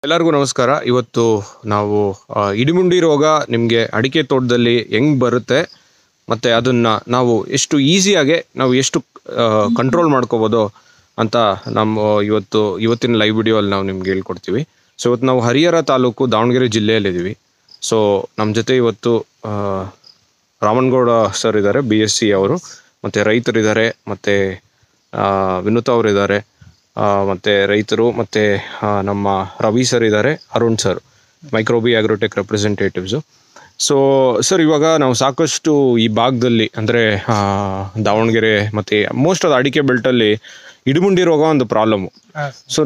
ಎಲ್ಲರಿಗೂ ನಮಸ್ಕಾರ ಇವತ್ತು ನಾವು ಆ, ಇಡಿಮುಂಡಿ ರೋಗ ನಿಮಗೆ ಅಡಿಕೆ ತೋಟದಲ್ಲಿ ಹೆಂಗ್ ಬರುತ್ತೆ ಮತ್ತು ಅದನ್ನು ನಾವು ಎಷ್ಟು ಈಸಿಯಾಗೆ ನಾವು ಎಷ್ಟು ಕಂಟ್ರೋಲ್ ಮಾಡ್ಕೋಬೋದು ಅಂತ ನಮ್ಮ ಇವತ್ತು ಇವತ್ತಿನ ಲೈವ್ ವಿಡಿಯೋಲ್ಲಿ ನಾವು ನಿಮ್ಗೆ ಹೇಳ್ಕೊಡ್ತೀವಿ ಸೊ ಇವತ್ತು ನಾವು ಹರಿಹರ ತಾಲೂಕು ದಾವಣಗೆರೆ ಜಿಲ್ಲೆಯಲ್ಲಿದ್ದೀವಿ ಸೊ ನಮ್ಮ ಜೊತೆ ಇವತ್ತು ಆ, ರಾಮನಗೌಡ ಸರ್ ಇದ್ದಾರೆ ಬಿ ಎಸ್ ಸಿ ಅವರು ಮತ್ತು ರೈತರಿದ್ದಾರೆ ಮತ್ತು ವಿನುತಾ ಅವರಿದ್ದಾರೆ ಮತ್ತು ರೈತರು ಮತ್ತು ನಮ್ಮ ರವಿ ಸರ್ ಇದ್ದಾರೆ Arun sir Microbi Agrotech representatives so sir ಇವಾಗ ನಾವು ಸಾಕಷ್ಟು ಈ ಭಾಗದಲ್ಲಿ ಅಂದರೆ ದಾವಣಗೆರೆ ಮತ್ತು ಮೋಸ್ಟ್ ಆಫ್ ಅಡಿಕೆ ಬೆಲ್ಟಲ್ಲಿ ಇಡಮುಂಡಿ ರೋಗ ಒಂದು ಪ್ರಾಬ್ಲಮ್ಮು ಸೊ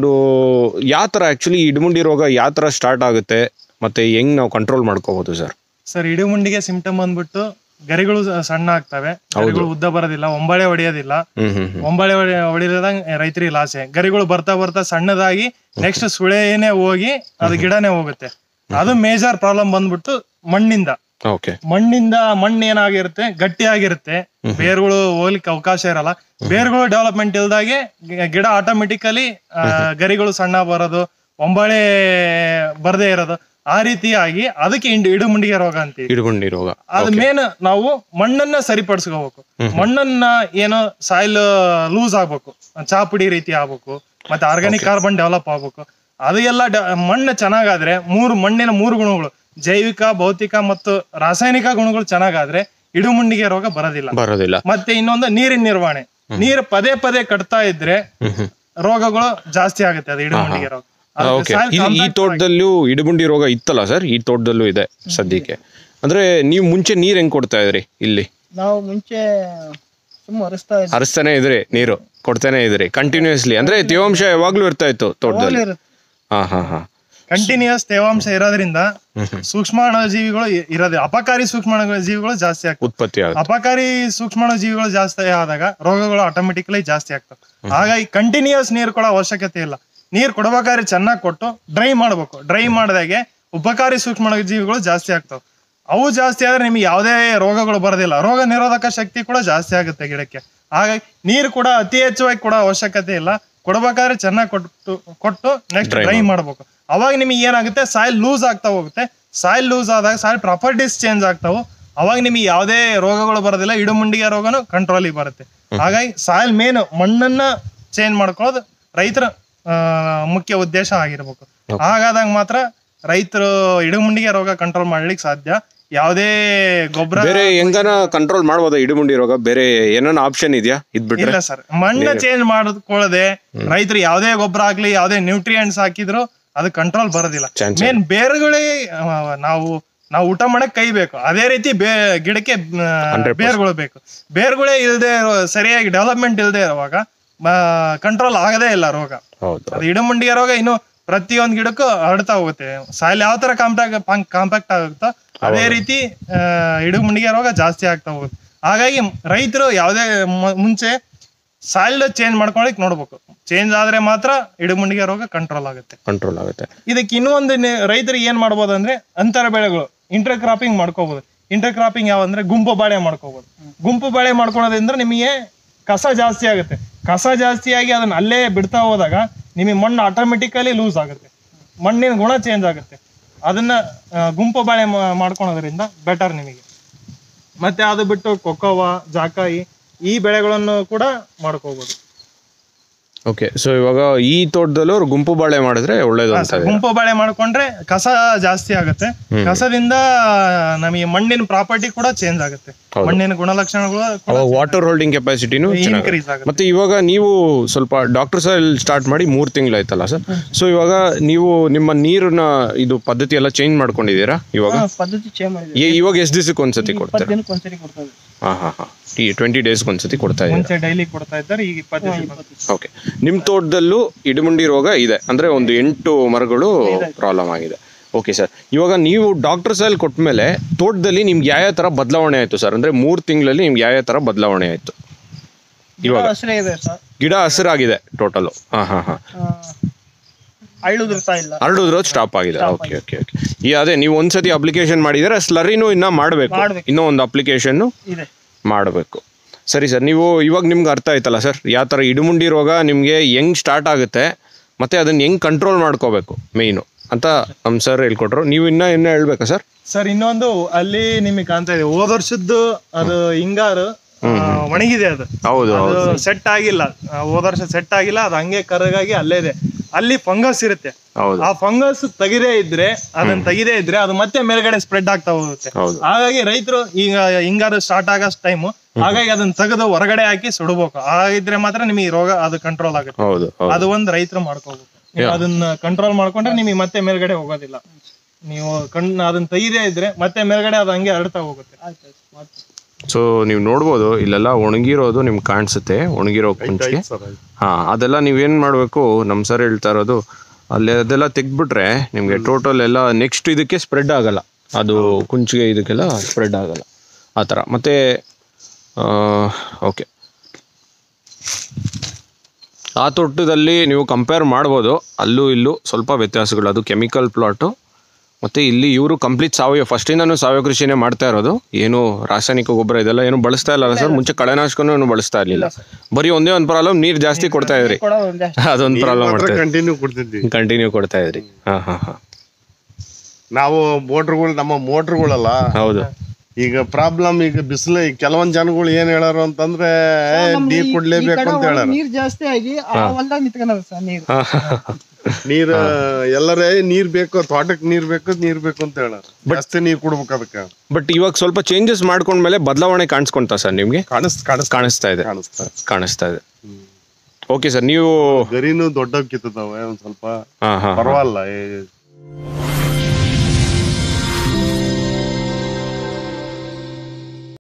ಯಾವ ಥರ ಆ್ಯಕ್ಚುಲಿ ಇಡಮುಂಡಿ ರೋಗ ಯಾವ ಥರ ಸ್ಟಾರ್ಟ್ ಆಗುತ್ತೆ ಮತ್ತು ಹೆಂಗೆ ನಾವು ಕಂಟ್ರೋಲ್ ಮಾಡ್ಕೋಬೋದು ಸರ್ ಸರ್ ಇಡಿಮುಂಡಿಗೆ ಸಿಂಪ್ಟಮ್ ಬಂದ್ಬಿಟ್ಟು ಗರಿಗಳು ಸ- ಸಣ್ಣ ಆಗ್ತವೆ ಗರಿಗಳು ಉದ್ದ ಬರೋದಿಲ್ಲ ಒಂಬಳೆ ಹೊಡೆಯೋದಿಲ್ಲ ಹ್ಮ್ ಹ್ಮ್ ಹ್ಮ್ ಒಂಬಳೆ ಹೊಡಿದಾಗ ರೈತರಿಗೆ ಲಾಸೆ ಗರಿಗಳು ಬರ್ತಾ ಬರ್ತಾ ಸಣ್ಣದಾಗಿ ನೆಕ್ಸ್ಟ್ ಸುಳೆನೇ ಹೋಗಿ ಅದು ಗಿಡನೇ ಹೋಗುತ್ತೆ ಅದು ಮೇಜರ್ ಪ್ರಾಬ್ಲಮ್ ಬಂದ್ಬಿಟ್ಟು ಮಣ್ಣಿಂದ ಓಕೆ ಮಣ್ಣಿಂದ ಮಣ್ಣು ಏನಾಗಿರುತ್ತೆ ಗಟ್ಟಿಯಾಗಿರುತ್ತೆ ಬೇರುಗಳು ಹೋಗ್ಲಿಕ್ಕೆ ಅವಕಾಶ ಇರಲ್ಲ ಬೇರುಗಳು ಡೆವಲಪ್ಮೆಂಟ್ ಇಲ್ದಾಗೆ ಗಿ- ಗಿಡ ಆಟೋಮೆಟಿಕಲಿ ಗರಿಗಳು ಸಣ್ಣ ಬರೋದು ಒಂಬಳೆ ಬರದೇ ಇರೋದು ಆ ರೀತಿಯಾಗಿ ಅದಕ್ಕೆ ಇಂಡು ಇಡುಮುಂಡಿಗೆ ರೋಗ ಅಂತೀವಿ ಇಡಗುಂಡಿ ರೋಗ ಅದು ಮೇನ್ ನಾವು ಮಣ್ಣನ್ನ ಸರಿಪಡಿಸ್ಕೋಬೇಕು ಮಣ್ಣನ್ನ ಏನೋ ಸಾಯಿಲ್ ಲೂಸ್ ಆಗ್ಬೇಕು ಚಾಪುಡಿ ರೀತಿ ಆಗ್ಬೇಕು ಮತ್ತೆ ಆರ್ಗಾನಿಕ್ ಕಾರ್ಬನ್ ಡೆವಲಪ್ ಆಗ್ಬೇಕು ಅದು ಎಲ್ಲ ಡ- ಮಣ್ಣು ಚೆನ್ನಾಗಾದ್ರೆ ಮೂರು ಮಣ್ಣಿನ ಮೂರು ಗುಣಗಳು ಜೈವಿಕ ಭೌತಿಕ ಮತ್ತು ರಾಸಾಯನಿಕ ಗುಣಗಳು ಚೆನ್ನಾಗಾದ್ರೆ ಇಡುಮುಂಡಿಗೆ ರೋಗ ಬರೋದಿಲ್ಲ ಬರೋದಿಲ್ಲ ಮತ್ತೆ ಇನ್ನೊಂದು ನೀರಿನ ನಿರ್ವಹಣೆ ನೀರು ಪದೇ ಪದೇ ಕಟ್ತಾ ಇದ್ರೆ ರೋಗಗಳು ಜಾಸ್ತಿ ಆಗುತ್ತೆ ಅದು ಇಡುಮುಂಡಿಗೆ ರೋಗ ಅದಕ್ಕೆ ಓಕೆ soil ಈ compact ತೋಟದಲ್ಲೂ ಇಡಗುಂಡಿ ರೋಗ ಇತ್ತಲ್ಲ ಸರ್ ಈ ತೋಟದಲ್ಲೂ ಇದೆ ಸದ್ಯಕ್ಕೆ ಅಂದ್ರೆ ನೀವು ಮುಂಚೆ ನೀರ್ ಹೆಂಗ್ ಕೊಡ್ತಾ ಇದ್ರಿ ಇಲ್ಲಿ ನಾವು ಮುಂಚೆ ಸುಮ್ಮ ಹರಿಸ್ತಾ ಇದ್ವಿ ಹರಿಸ್ತಾನೆ ಇದ್ರಿ ನೀರು ಕೊಡ್ತಾನೆ ಇದ್ರಿ ಕಂಟಿನ್ಯೂಸ್ಲಿ ಅಂದ್ರೆ ತೇವಾಂಶ ಯಾವಾಗ್ಲೂ ಇರ್ತಾ ಇತ್ತು ತೋಟದಲ್ಲಿ ಹಾ ಹಾ ಹಾ ಕಂಟಿನ್ಯೂಸ್ ತೇವಾಂಶ ಇರೋದ್ರಿಂದ ಸೂಕ್ಷ್ಮಾಣು ಜೀವಿಗಳು ಇ- ಇರೋದಿಲ್ಲ ಅಪಕಾರಿ ಸೂಕ್ಷ್ಮಾಣು ಜೀವಿಗಳು ಜಾಸ್ತಿ ಆಗ್ತವೆ ಉತ್ಪತ್ತಿ ಆಗುತ್ತೆ ಅಪಕಾರಿ ಸೂಕ್ಷ್ಮಾಣು ಜೀವಿಗಳು ಜಾಸ್ತಿ ಆದಾಗ ರೋಗಗಳು ಆಟೋಮೆಟಿಕಲಿ ಜಾಸ್ತಿ ಆಗ್ತವೆ ಹಾಗಾಗಿ ಕಂಟಿನ್ಯೂಸ್ ನೀರು ಕೊಡೋ ಅವಶ್ಯಕತೆ ಇಲ್ಲ ನೀರು ಕೊಡ್ಬೇಕಾದ್ರೆ ಚೆನ್ನಾಗಿ ಕೊಟ್ಟು ಡ್ರೈ ಮಾಡ್ಬೇಕು ಡ್ರೈ ಮಾಡಿದಾಗೆ ಉಪಕಾರಿ ಸೂಕ್ಷ್ಮಾಣು ಜೀವಿಗಳು ಜಾಸ್ತಿ ಆಗ್ತವೆ ಅವು ಜಾಸ್ತಿ ಆದ್ರೆ ನಿಮ್ಗೆ ಯಾವುದೇ ರೋಗಗಳು ಬರೋದಿಲ್ಲ ರೋಗ ನಿರೋಧಕ ಶಕ್ತಿ ಕೂಡ ಜಾಸ್ತಿ ಆಗುತ್ತೆ ಗಿಡಕ್ಕೆ ಹಾಗಾಗಿ ನೀರು ಕೂಡ ಅತಿ ಹೆಚ್ಚುವಾಗಿ ಕೊಡೋ ಅವಶ್ಯಕತೆ ಇಲ್ಲ ಕೊಡ್ಬೇಕಾದ್ರೆ ಚೆನ್ನಾಗಿ ಕೊಟ್ಟು ಕೊಟ್ಟು ನೆಕ್ಸ್ಟ್ ಡ್ರೈ ಮಾಡ್ಬೇಕು ಅವಾಗ ನಿಮಗೆ ಏನಾಗುತ್ತೆ ಸಾಯಿಲ್ ಲೂಸ್ ಆಗ್ತಾ ಹೋಗುತ್ತೆ ಸಾಯಿಲ್ ಲೂಸ್ ಆದಾಗ ಸಾಯಿಲ್ ಪ್ರಾಪರ್ಟೀಸ್ ಚೇಂಜ್ ಆಗ್ತಾವು ಅವಾಗ ನಿಮಗೆ ಯಾವುದೇ ರೋಗಗಳು ಬರೋದಿಲ್ಲ ಇಡುಮುಂಡಿಗೆ ರೋಗನು ಕಂಟ್ರೋಲಿಗೆ ಬರುತ್ತೆ ಹಾಗಾಗಿ ಸಾಯಿಲ್ ಮೇನ್ ಮಣ್ಣನ್ನ ಚೇಂಜ್ ಮಾಡ್ಕೊಳ್ಳೋದು ರೈತರ ಆ, ಮುಖ್ಯ ಉದ್ದೇಶ ಆಗಿರ್ಬೇಕು ಹಾಗಾದಾಗ ಮಾತ್ರ ರೈತರು ಇಡುಮುಂಡಿಗೆ ರೋಗ ಕಂಟ್ರೋಲ್ ಮಾಡ್ಲಿಕ್ಕೆ ಸಾಧ್ಯ ಯಾವುದೇ ಗೊಬ್ಬರ ಬೇರೆ ಹೆಂಗನ ಕಂಟ್ರೋಲ್ ಮಾಡ್ಬೋದಾ ಇಡಗುಂಡಿ ರೋಗ ಬೇರೆ ಏನಾನ ಆಪ್ಷನ್ ಇದೆಯಾ ಇದ್ ಬಿಟ್ರೆ ಇಲ್ಲ ಸರ್ ಮಣ್ಣು ಚೇಂಜ್ ಮಾಡ್ಕೊಳ್ಳದೆ ರೈತರು ಯಾವುದೇ ಗೊಬ್ಬರ ಆಗ್ಲಿ ಯಾವುದೇ ನ್ಯೂಟ್ರಿಯೆಂಟ್ಸ್ ಹಾಕಿದ್ರು ಅದು ಕಂಟ್ರೋಲ್ ಬರೋದಿಲ್ಲ Chance ಮೇನ್ ಬೇರುಗಳೇ ಆ, ನಾವು ನಾವು ಊಟ ಮಾಡಕ್ ಕೈ ಬೇಕು ಅದೇ ರೀತಿ ಬೇ ಗಿಡಕ್ಕೆ ಆ, ಬೇರುಗಳು ಬೇಕು ಬೇರುಗಳೇ ಇಲ್ಲದೆ ಸರಿಯಾಗಿ ಡೆವಲಪ್ಮೆಂಟ್ ಇಲ್ಲದೆ ಇರುವಾಗ ಕಂಟ್ರೋಲ್ ಆಗದೇ ಇಲ್ಲ ರೋಗ ಹೌದು ಅದು ಇಡಮುಂಡಿಗೆ ರೋಗ ಇನ್ನು ಪ್ರತಿಯೊಂದು ಗಿಡಕ್ಕೂ ಹರಡ್ತಾ ಹೋಗುತ್ತೆ ಸಾಯಿಲ್ ಯಾವ ತರ ಕಾಂಪ್ಯಾಕ್ಟ್ ಕಾಂಪ್ಯಾಕ್ಟ್ ಆಗುತ್ತೋ ಅದೇ ರೀತಿ ಆ, ಇಡಮುಂಡಿಗೆ ರೋಗ ಜಾಸ್ತಿ ಆಗ್ತಾ ಹೋಗುತ್ತೆ ಹಾಗಾಗಿ ರೈತರು ಯಾವುದೇ ಮ- ಮುಂಚೆ ಸಾಯಿಲ್ ಚೇಂಜ್ ಮಾಡ್ಕೊಳಕ್ ನೋಡ್ಬೇಕು ಚೇಂಜ್ ಆದ್ರೆ ಮಾತ್ರ ಇಡಮುಂಡಿಗೆ ರೋಗ ಕಂಟ್ರೋಲ್ ಆಗುತ್ತೆ ಕಂಟ್ರೋಲ್ ಆಗುತ್ತೆ ಇದಕ್ಕೆ ಇನ್ನೊಂದು ನಿ- ರೈತರಿಗೆ ಏನ್ ಮಾಡ್ಬೋದು ಅಂದ್ರೆ ಅಂತರ ಬೆಳೆಗಳು ಇಂಟರ್ ಕ್ರಾಪಿಂಗ್ ಮಾಡ್ಕೋಬಹುದು ಇಂಟರ್ ಕ್ರಾಪಿಂಗ್ ಯಾವ ಅಂದ್ರೆ ಗುಂಪು ಬಾಳೆ ಮಾಡ್ಕೋಬಹುದು ಗುಂಪು ಬಾಳೆ ಮಾಡ್ಕೊಳೋದ್ರಿಂದ ನಿಮಗೆ ಕಸ ಜಾಸ್ತಿ ಆಗುತ್ತೆ ಕಸ ಜಾಸ್ತಿ ಆಗಿ ಅದನ್ನ ಅಲ್ಲೇ ಬಿಡ್ತಾ ಹೋದಾಗ ನಿಮಗೆ ಮಣ್ಣು ಆಟೋಮೆಟಿಕಲಿ ಲೂಸ್ ಆಗುತ್ತೆ ಮಣ್ಣಿನ ಗುಣ ಚೇಂಜ್ ಆಗುತ್ತೆ ಅದನ್ನ ಆ, ಗುಂಪು ಬಾಳೆ ಮಾ- ಮಾಡ್ಕೊಳೋದ್ರಿಂದ ಬೆಟರ್ ನಿಮಗೆ ಮತ್ತೆ ಅದು ಬಿಟ್ಟು ಕೊಕೋವಾ ಜಾಕಾಯಿ ಈ ಬೆಳೆಗಳನ್ನು ಕೂಡ ಮಾಡ್ಕೋಬಹುದು ಓಕೆ ಸೊ ಇವಾಗ ಈ ತೋಟದಲ್ಲೂ ಅವ್ರು ಗುಂಪು ಬಾಳೆ ಮಾಡಿದ್ರೆ ಒಳ್ಳೇದು ಅಂತ ಇದೆ. ಗುಂಪು ಬಾಳೆ ಮಾಡ್ಕೊಂಡ್ರೆ ಕಸ ಜಾಸ್ತಿ ಆಗುತ್ತೆ ಕಸದಿಂದ ನಮಗೆ ಮಣ್ಣಿನ ಪ್ರಾಪರ್ಟಿ ಕೂಡ ಚೇಂಜ್ ಆಗುತ್ತೆ ಮಣ್ಣಿನ ಗುಣಲಕ್ಷಣಗಳು ಅವಾಗ ವಾಟರ್ ಹೋಲ್ಡಿಂಗ್ ಕೆಪಾಸಿಟಿನೂ ಚೆನ್ನಾಗಿ ಇನ್ಕ್ರೀಸ್ ಆಗುತ್ತೆ ಮತ್ತೆ ಇವಾಗ ನೀವು ಸ್ವಲ್ಪ ಡಾಕ್ಟರ್ ಸರ್ ಸ್ಟಾರ್ಟ್ ಮಾಡಿ ಮೂರು ತಿಂಗಳಾಯ್ತಲ್ಲ ಸರ್ ಸೊ ಇವಾಗ ನೀವು ನಿಮ್ಮ ನೀರಿನ ಇದು ಪದ್ಧತಿ ಎಲ್ಲ ಚೇಂಜ್ ಮಾಡ್ಕೊಂಡಿದ್ದೀರಾ ಇವಾಗ ಪದ್ಧತಿ ಚೇಂಜ್ ಮಾಡಿದ್ವಿ ಏ- ಇವಾಗ ಎಷ್ಟು ದಿವಸಕ್ಕೆ ಒಂದ್ಸತಿ ಕೊಡ್ತೀರಾ ಇಪ್ಪತ್ತು ದಿನಕ್ಕೆ ಒಂದ್ಸರಿ ಕೊಡ್ತಾ ಇದ್ವಿ ಹಾಂ ಹಾಂ ಹಾಂ ಈ ಟ್ವೆಂಟಿ ಡೇಸ್ಗೆ ಒಂದ್ಸತಿ ಕೊಡ್ತಾ ಇದ್ದೀರಾ ಮುಂಚೆ ಡೈಲಿ ಕೊಡ್ತಾ ಇದ್ದಾರೆ ಈಗ ಇಪ್ಪತ್ತು ಓಕೆ ನಿಮ್ಮ ತೋಟದಲ್ಲೂ ಇಡಮುಂಡಿ ರೋಗ ಇದೆ ಅಂದ್ರೆ ಒಂದು ಎಂಟು ಮರಗಳು ಪ್ರಾಬ್ಲಮ್ ಆಗಿದೆ ಓಕೆ ಸರ್ ಇವಾಗ ನೀವು ಡಾಕ್ಟರ್ ಸೈಲ್ ಕೊಟ್ಮೇಲೆ ತೋಟದಲ್ಲಿ ನಿಮ್ಗೆ ಯಾವ ಥರ ಬದಲಾವಣೆ ಆಯಿತು ಸರ್ ಅಂದ್ರೆ ಮೂರು ತಿಂಗಳಲ್ಲಿ ನಿಮ್ಗೆ ಯಾವ ಥರ ಬದಲಾವಣೆ ಆಯಿತು ಇವಾಗ ಹಸಿರೇ ಇದೆ ಸರ್ ಗಿಡ ಹಸಿರಾಗಿದೆ ಟೋಟಲು ಹಾಂ ಹಾಂ ಹಾಂ ಅಳ್ಳುದಿರ್ತಾ ಇಲ್ಲ ಹರಡುದ್ರೋದು ಸ್ಟಾಪ್ ಆಗಿದೆ ಓಕೆ ಓಕೆ ಓಕೆ ಈ ಅದೇ ನೀವು ಒಂದ್ಸತಿ ಅಪ್ಲಿಕೇಶನ್ ಮಾಡಿದರೆ ಸ್ಲರಿನೂ ಇನ್ನೂ ಮಾಡಬೇಕು ಮಾಡ್ಬೇಕು. ಇನ್ನೂ ಒಂದು ಅಪ್ಲಿಕೇಶನ್ನು ಇದೆ ಮಾಡಬೇಕು ಸರಿ ಸರ್ ನೀವು ಇವಾಗ ನಿಮ್ಗೆ ಅರ್ಥ ಆಯ್ತಲ್ಲ ಸರ್ ಯಾವ ಥರ ಇಡುಮುಂಡಿ ರೋಗ ನಿಮಗೆ ಹೆಂಗ್ ಸ್ಟಾರ್ಟ್ ಆಗುತ್ತೆ ಮತ್ತು ಅದನ್ನು ಹೆಂಗ್ ಕಂಟ್ರೋಲ್ ಮಾಡ್ಕೋಬೇಕು ಮೇಯ್ನು ಅಂತ ನಮ್ಮ ಸರ್ ಹೇಳ್ಕೊಟ್ರು ನೀವು ಇನ್ನ ಇನ್ನೂ ಹೇಳ್ಬೇಕಾ ಸರ್ ಸರ್ ಇನ್ನೊಂದು ಅಲ್ಲಿ ನಿಮಗೆ ಕಾಣ್ತಾ ಇದೆ ಹೋದ ವರ್ಷದ್ದು ಅದು ಹಿಂಗಾರು ಆ, ಒಣಗಿದೆ ಅದು ಹೌದು ಅದು ಸೆಟ್ ಆಗಿಲ್ಲ ಆ, ಹೋದ ವರ್ಷ ಸೆಟ್ ಆಗಿಲ್ಲ ಅದು ಹಂಗೆ ಕರಗಾಗಿ ಅಲ್ಲೇ ಇದೆ ಅಲ್ಲಿ ಫಂಗಸ್ ಇರುತ್ತೆ ಹೌದು ಆ ಫಂಗಸ್ ತೆಗಿದೇ ಇದ್ರೆ ಅದನ್ನ ತೆಗಿದೇ ಇದ್ರೆ ಅದು ಮತ್ತೆ ಮೇಲ್ಗಡೆ ಸ್ಪ್ರೆಡ್ ಆಗ್ತಾ ಹೋಗುತ್ತೆ ಹೌದು ಹಾಗಾಗಿ ರೈತರು ಈಗ ಹಿಂಗಾರು ಸ್ಟಾರ್ಟ್ ಆಗೋ ಟೈಮು ಹಾಗಾಗಿ ಅದನ್ನ ತೆಗೆದು ಹೊರಗಡೆ ಹಾಕಿ ಸುಡಬೇಕು ಹಾಗಿದ್ರೆ ಮಾತ್ರ ನಿಮಗೆ ಈ ರೋಗ ಅದು ಕಂಟ್ರೋಲ್ ಆಗುತ್ತೆ ಹೌದು ಹೌದು ಅದು ಒಂದು ರೈತರು ಮಾಡ್ಕೋಬೇಕು ನೀವು ಅದನ್ನ ಕಂಟ್ರೋಲ್ ಮಾಡ್ಕೊಂಡ್ರೆ ನಿಮಗೆ ಮತ್ತೆ ಮೇಲ್ಗಡೆ ಹೋಗೋದಿಲ್ಲ ನೀವು ಕಣ್ ಅದನ್ನ ತೆಗಿದೇ ಇದ್ರೆ ಮತ್ತೆ ಮೇಲ್ಗಡೆ ಅದು ಹಂಗೆ ಹರಡ್ತಾ ಹೋಗುತ್ತೆ ಆಯ್ತು ಆಯ್ತು ಮಾಡ್ತೀನಿ ಸೊ ನೀವು ನೋಡ್ಬೋದು ಇಲ್ಲೆಲ್ಲ ಒಣಗಿರೋದು ನಿಮ್ಗೆ ಕಾಣಿಸುತ್ತೆ ಒಣಗಿರೋ ಕುಂಚಿಗೆ ಹಾ ಅದೆಲ್ಲ ನೀವೇನ್ ಮಾಡಬೇಕು ನಮ್ಮ ಸರ್ ಹೇಳ್ತಾ ಇರೋದು ಅಲ್ಲಿ ಅದೆಲ್ಲ ತೆಗ್ದ್ಬಿಟ್ರೆ ನಿಮಗೆ ಟೋಟಲ್ ಎಲ್ಲ ನೆಕ್ಸ್ಟ್ ಇದಕ್ಕೆ ಸ್ಪ್ರೆಡ್ ಆಗಲ್ಲ ಅದು ಕುಂಚಿಗೆ ಇದಕ್ಕೆಲ್ಲ ಸ್ಪ್ರೆಡ್ ಆಗಲ್ಲ ಆ ಥರ ಮತ್ತೆ ಓಕೆ ಆ ತೋಟದಲ್ಲಿ ನೀವು ಕಂಪೇರ್ ಮಾಡ್ಬೋದು ಅಲ್ಲೂ ಇಲ್ಲೂ ಸ್ವಲ್ಪ ವ್ಯತ್ಯಾಸಗಳು ಅದು ಕೆಮಿಕಲ್ ಪ್ಲಾಟು ಮತ್ತು ಇಲ್ಲಿ ಇವರು ಕಂಪ್ಲೀಟ್ ಸಾವಯವ ಫಸ್ಟಿಂದನೂ ಸಾವಯವ ಕೃಷಿನೇ ಮಾಡ್ತಾ ಇರೋದು ಏನು ರಾಸಾಯನಿಕ ಗೊಬ್ಬರ ಇದೆಲ್ಲ ಏನು ಬಳಸ್ತಾ ಇಲ್ಲ ಸರ್ ಮುಂಚೆ ಕಳೆನಾಶಕನೂ ಏನು ಬಳಸ್ತಾ ಇರಲಿಲ್ಲ ಬರೀ ಒಂದೇ ಒಂದು ಪ್ರಾಬ್ಲಮ್ ನೀರು ಜಾಸ್ತಿ ಕೊಡ್ತಾ ಇದ್ರಿ ಕೊಡೋ ಒಂದೇ ಅದೊಂದು ಪ್ರಾಬ್ಲಮ್ ಮಾಡ್ತಾ ಕಂಟಿನ್ಯೂ ಕೊಡ್ತಿದ್ವಿ ಕಂಟಿನ್ಯೂ ಕೊಡ್ತಾ ಇದ್ರಿ ಹಾಂ ಹಾಂ ಹಾಂ ನಾವು ಮೋಟ್ರ್ಗಳು ನಮ್ಮ ಮೋಟ್ರ್ಗಳಲ್ಲ ಹೌದು ಈಗ ಪ್ರಾಬ್ಲಮ್ ಈಗ ಬಿಸಿಲು ಕೆಲವೊಂದ್ ಜನಗಳು ಏನ್ ಹೇಳಾರು ಅಂತಂದ್ರೆ ಏ, ನಮ್ದು ನೀರ್ ಈ- ಈ ಕೊಡ್ಲೇಬೇಕು ಕಡೆ ಅಂತ ಹೇಳಾರ ನೀರ್ ಜಾಸ್ತಿ ಆಗಿ ಆ ಹೊಲ್ದಾಗ ನಿಂತ್ಕೊಂಡದ ಸರ್ ನೀರು ನೀರ್ ಎಲ್ಲರೇ ನೀರ್ ಬೇಕು ತೋಟಕ್ ನೀರ್ ಬೇಕು ನೀರ್ ಬೇಕು ಅಂತ ಹೇಳಾರ ಜಾಸ್ತಿ ನೀರ್ ಕೊಡ್ಬೇಕು ಅದಕ್ಕೆ ಬಟ್ ಇವಾಗ ಸ್ವಲ್ಪ ಚೇಂಜಸ್ ಮಾಡ್ಕೊಂಡ್ಮೇಲೆ ಬದಲಾವಣೆ ಕಾಣಿಸ್ಕೊಂತಾ ಸರ್ ನಿಮಗೆ ಕಾಣಿಸ್ ಕಾಣಿಸ್ ಕಾಣಿಸ್ತಾ ಇದೆ ಕಾಣಿಸ್ತಾ ಕಾಣಿಸ್ತಾ ಇದೆ ಓಕೆ ಸರ್ ನೀವು ಗರಿನೂ ದೊಡ್ಡಕ್ಕಿತ್ತದವೆ ಒಂದ್ ಸ್ವಲ್ಪ ಹಾಂ ಹಾಂ ಪರವಾಗಿಲ್ಲ